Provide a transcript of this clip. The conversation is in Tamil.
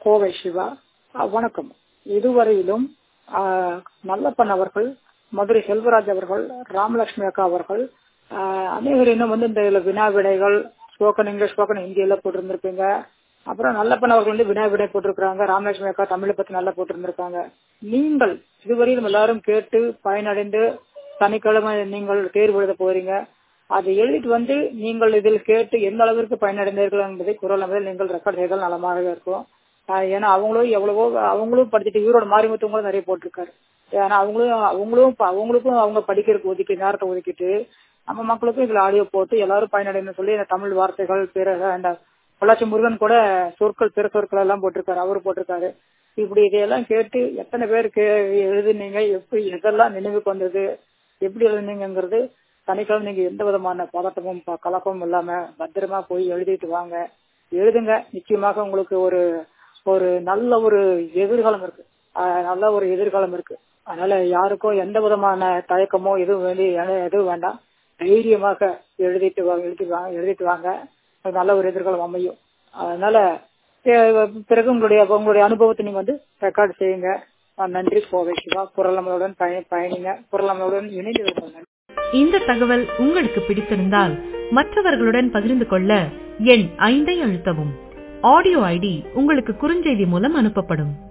கோவை சிவா அஹ், வணக்கம் இதுவரையிலும் அஹ், நல்லப்பன் அவர்கள் மதுரை செல்வராஜ் அவர்கள் ராமலட்சுமி அக்கா அவர்கள் அஹ், அநேகர் இன்னும் வந்து இந்த இதுல வினா விடைகள் ஸ்போக்கன் இங்கிலீஷ் ஸ்போக்கன் ஹிந்தியில போட்டிருந்திருப்பீங்க அப்புறம் நல்லப்பன் அவர்கள் வந்து வினா விடை போட்டிருக்கிறாங்க ராமலட்சுமி அக்கா தமிழை பத்தி நல்லா போட்டிருந்திருக்காங்க நீங்கள் இதுவரையிலும் எல்லாரும் கேட்டு பயனடைந்து சனிக்கிழமை நீங்கள் தேர்வு எழுத போறீங்க அதை எழுதிட்டு வந்து நீங்கள் இதில் கேட்டு எந்த அளவிற்கு பயனடைந்தீர்கள் என்பதை குரல் அமைதியில் நீங்கள் ரெக்கார்ட் செய்தால் நலமாக இருக்கும் ஆஹ் ஏன்னா அவங்களும் எவ்வளவோ அவங்களும் படிச்சுட்டு ஈரோட மாரிமுத்தவங்களும் நிறைய போட்டிருக்காரு ஏன்னா அவங்களும் அவங்களும் ப- அவங்களுக்கும் அவங்க படிக்கிறதுக்கு ஒதுக்கி நேரத்தை ஒதுக்கிட்டு நம்ம மக்களுக்கும் இதுல ஆடியோ போட்டு எல்லாரும் பயனடைன்னு சொல்லி இந்த தமிழ் வார்த்தைகள் பிற அந்த பொள்ளாச்சி முருகன் கூட சொற்கள் பிற சொற்கள் எல்லாம் போட்டிருக்காரு அவரு போட்டிருக்காரு இப்படி இதையெல்லாம் கேட்டு எத்தனை பேர் கே எழுதுனீங்க எப்படி எதெல்லாம் நினைவுக்கு வந்தது எப்படி எழுதுனீங்கிறது சனிக்கிழமை நீங்க எந்த விதமான பதட்டமும் ப- கலக்கமும் இல்லாம பத்திரமா போய் எழுதிட்டு வாங்க எழுதுங்க நிச்சயமாக உங்களுக்கு ஒரு ஒரு நல்ல ஒரு எதிர்காலம் இருக்கு ஆஹ் நல்ல ஒரு எதிர்காலம் இருக்கு அதனால யாருக்கும் எந்த விதமான தயக்கமோ எதுவும் வேண்டி எதுவும் வேண்டாம் தைரியமாக எழுதிட்டு வாங்க எழுதிட்டு வாங்க எழுதிட்டு வாங்க அது நல்ல ஒரு எதிர்காலம் அமையும் அதனால அஹ் பிறகு உங்களுடைய உங்களுடைய அனுபவத்தை நீங்க வந்து ரெக்கார்ட் செய்யுங்க அஹ் நன்றி கோவை சிவா குரல் நம்மளுடன் பயணி பயணிங்க குரல் நம்மளுடன் இணைந்து இருங்கள். நன்றி. இந்த தகவல் உங்களுக்கு பிடித்திருந்தால் மற்றவர்களுடன் பகிர்ந்து கொள்ள எண் ஐந்தை அழுத்தவும் ஆடியோ ஐடி உங்களுக்கு குறுஞ்செய்தி மூலம் அனுப்பப்படும்